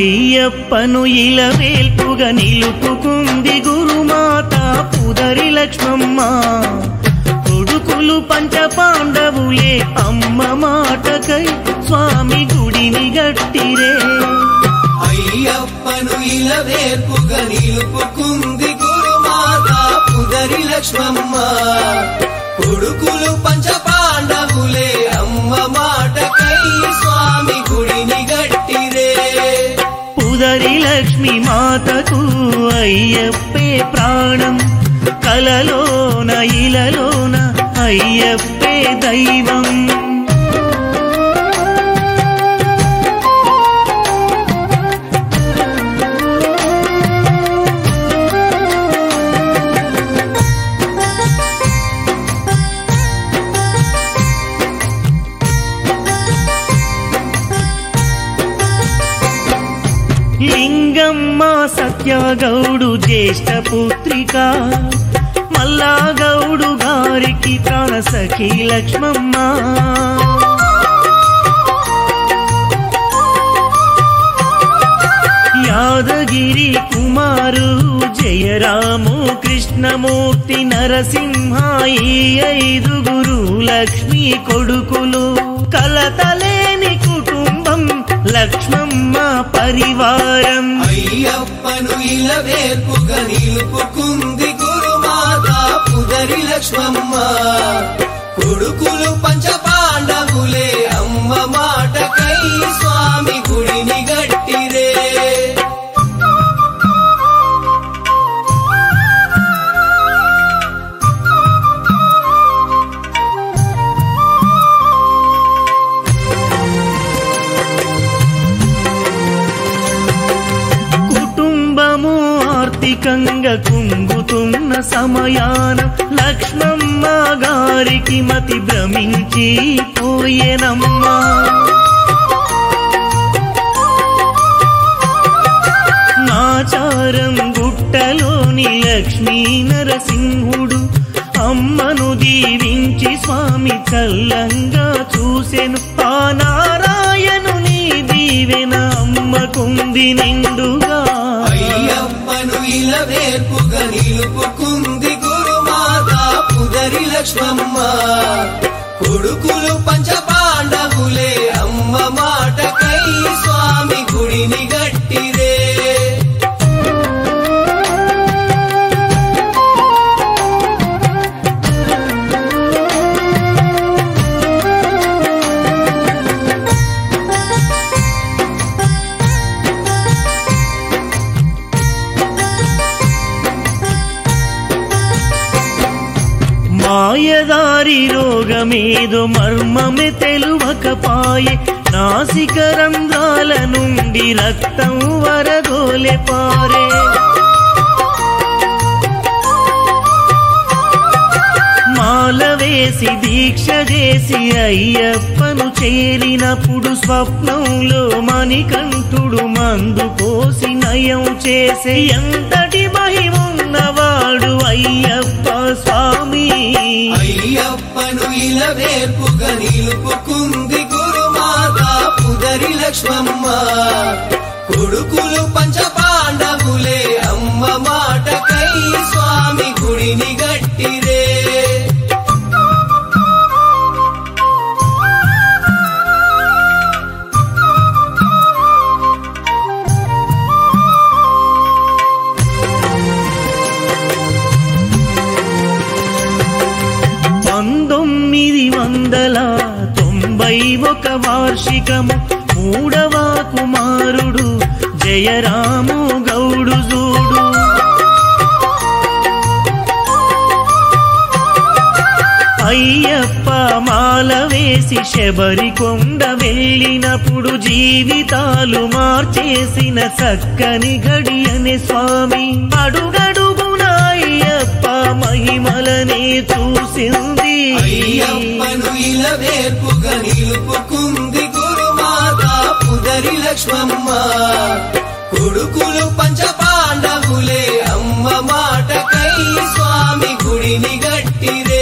అయ్యప్పను ఇలవేల్పుగా నిలుపుకుంది గురుమాత పుదరి లక్ష్మమ్మ కొడుకులు పంచ పాండవులే అమ్మ మాటకై స్వామి గుడిని గట్టిరే అయ్యప్పను ఇలవేర్పుగా నిలుపుకుంది గురుమాత పుదరి లక్ష్మమ్మ కొడుకులు పంచ పాండవులే అమ్మ మాటకై స్వామి గుడిని గట్టిరే పుదరి లక్ష్మి మాతకు అయ్యప్పే ప్రాణం కలలోన ఇలలోన అయ్యప్పే దైవం లింగమ్మ సత్యగౌడు జ్యేష్ఠ పుత్రిక మల్లాగౌడు గారికి ప్రాణ సఖి లక్ష్మమ్మ యాదగిరి కుమారు జయరాము కృష్ణమూర్తి నరసింహ ఈ ఐదుగురు లక్ష్మీ కొడుకులు కలతలేని కుటుంబం లక్ష్మమ్మ పరివారం అయ్యప్పను ఇలవేర్పుగా నిలుపుకుంది గురుమాత పుదరి లక్ష్మమ్మ కొడుకులు పంచ పాండవులే అమ్మ మాటకై స్వామి గుడిని గట్టిరే కుటుంబము ఆర్థికంగా కుంగుతున్న సమయాన లక్ష్మమ్మ గారికి మతి భ్రమించి పోయేనమ్మా నాచారం గుట్టలోని లక్ష్మీ నరసింహుడు అమ్మను దీవించి స్వామి చల్లంగా చూసెను ఆ నారాయణుని దీవెన అమ్మకుంది నిండుగా అయ్యప్పను ఇలవేర్పుగా నిలుపుకుంది గురుమాత పుదరి లక్ష్మమ్మ కొడుకులు పంచ పాండవులే అమ్మ మాటకై స్వామి గుడిని గట్టిరే మాయదారి రోగమేదో మర్మమే తెలువకపాయే నాసిక రంధ్రాల నుండి రక్తం వరదోలే పారే మాల వేసి దీక్ష చేసి అయ్యప్పను చేరినప్పుడు స్వప్నంలో మణికంఠుడు మందు పోసి నయం చేసే ఎంతటి మహిమున్నవాడు అయ్యప్ప స్వామి అయ్యప్పను ఇలవేర్పుగా నిలుపుకుంది గురుమాత పుదరి లక్ష్మమ్మ కొడుకులు పంచ పాండవులే అమ్మ మాటకై స్వామి గుడిని గట్టిరే పంతొమ్మిది వందల తొంభై ఒక వార్షికము మూడవ కుమారుడు జయరాము గౌడు జూడు అయ్యప్ప మాల వేసి శబరి కొండ వెళ్ళినప్పుడు జీవితాలు మార్చేసిన చక్కని గడియని స్వామి అడుగడుగున అయ్యప్ప మహిమలనే చూసింది అయ్యప్పను ఇలవేర్పుగా నిలుపుకుంది గురుమాత పుదరి లక్ష్మమ్మ కొడుకులు పంచ పాండవులే అమ్మ మాటకై స్వామి గుడిని గట్టిరే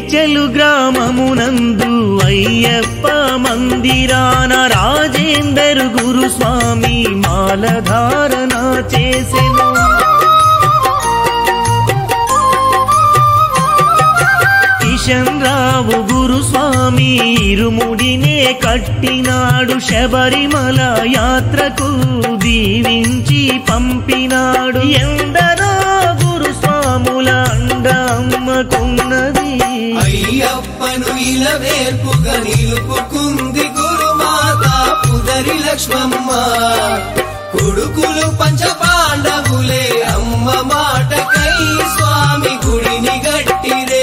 మేడ్చలు గ్రామమునందు అయ్యప్ప మందిరాన రాజేందర్ గురుస్వామి మాలధారణ చేసెను కిషన్ రావు గురుస్వామి ఇరుముడినే కట్టినాడు శబరిమల యాత్రకు దీవించి పంపినాడు ఎందరో గురుస్వాముల అండమ్మకున్నది అయ్యప్పను ఇలవేర్పుగా నిలుపుకుంది గురుమాత పుదరి లక్ష్మమ్మ కొడుకులు పంచ పాండవులే అమ్మ మాటకై స్వామి గుడిని గట్టిరే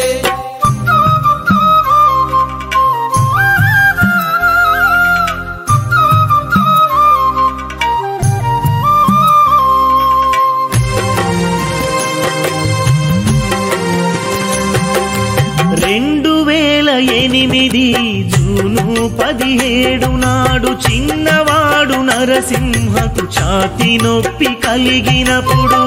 రెండు వేల ఎనిమిది జూను పదిహేడు నాడు చిన్నవాడు నరసింహకు ఛాతి నొప్పి కలిగినప్పుడు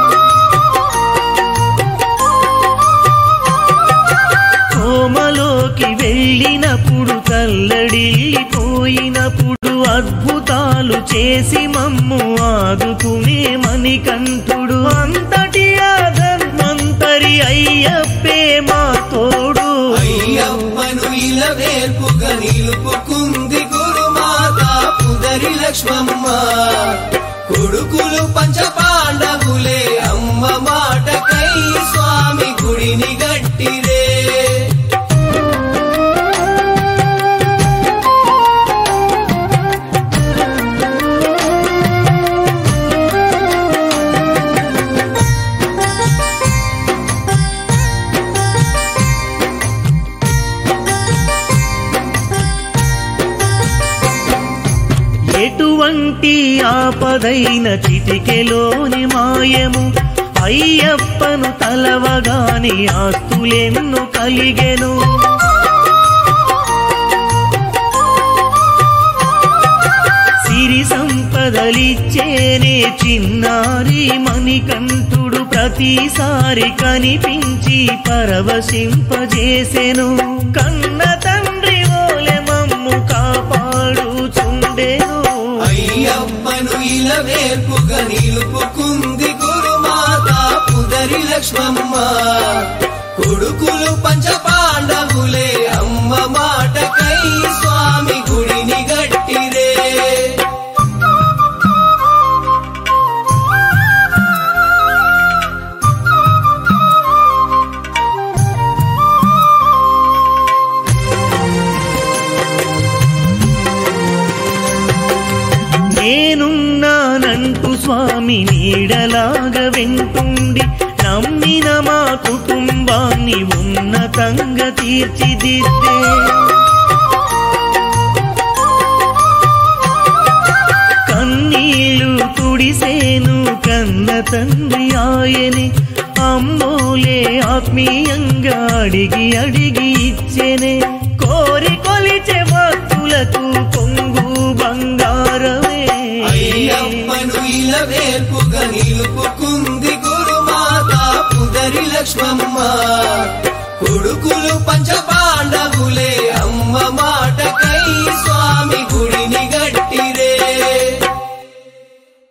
కోమలోకి వెళ్ళినప్పుడు తల్లడిల్లిపోయినప్పుడు అద్భుతాలు చేసి మమ్ము ఆదుకునే మణికంఠుడు అంతటి అధర్మంతరి అయ్యప్పే మా తోడు అయ్యప్పను ఇలవేర్పుగా నిలుపుకుంది గురుమాత పుదరి లక్ష్మమ్మ కొడుకులు పంచ పాండవులే అమ్మ మాటకై స్వామి గుడిని గట్టిరే ఎటువంటి ఆపదైన చిటికెలోని మాయము అయ్యప్పను తలవగాని ఆస్తులెన్ను కలిగెను సిరి సంపదలిచ్చేనే చిన్నారి మణికంఠుడు ప్రతిసారి కనిపించి పరవశింపజేసెను కన్న తండ్రి ఓలె మమ్ము కాపాడుచుండెను అయ్యప్పను ఇలవేర్పుగా నిలుపుకుంది గురుమాత పుదరి లక్ష్మమ్మ కొడుకులు పంచ పాండవులే అమ్మ మాటకై స్వామి గుడిని గట్టిరే నేనున్నానంటూ స్వామి నీడలాగా వెంటుండి నమ్మిన మా కుటుంబాన్ని ఉన్నతంగా తీర్చిదిద్దే కన్నీళ్లు తుడిసేను కన్న తండ్రి ఆయని అమ్మోలే ఆత్మీయంగా అడిగి అడిగి ఇచ్చెనే కోరి కొలిచే భక్తులకు కొంగు బంగారమే అయ్యప్పను ఇలవేర్పుగా నిలుపుకుంది గురుమాత పుదరి లక్ష్మమ్మ కొడుకులు పంచ పాండవులే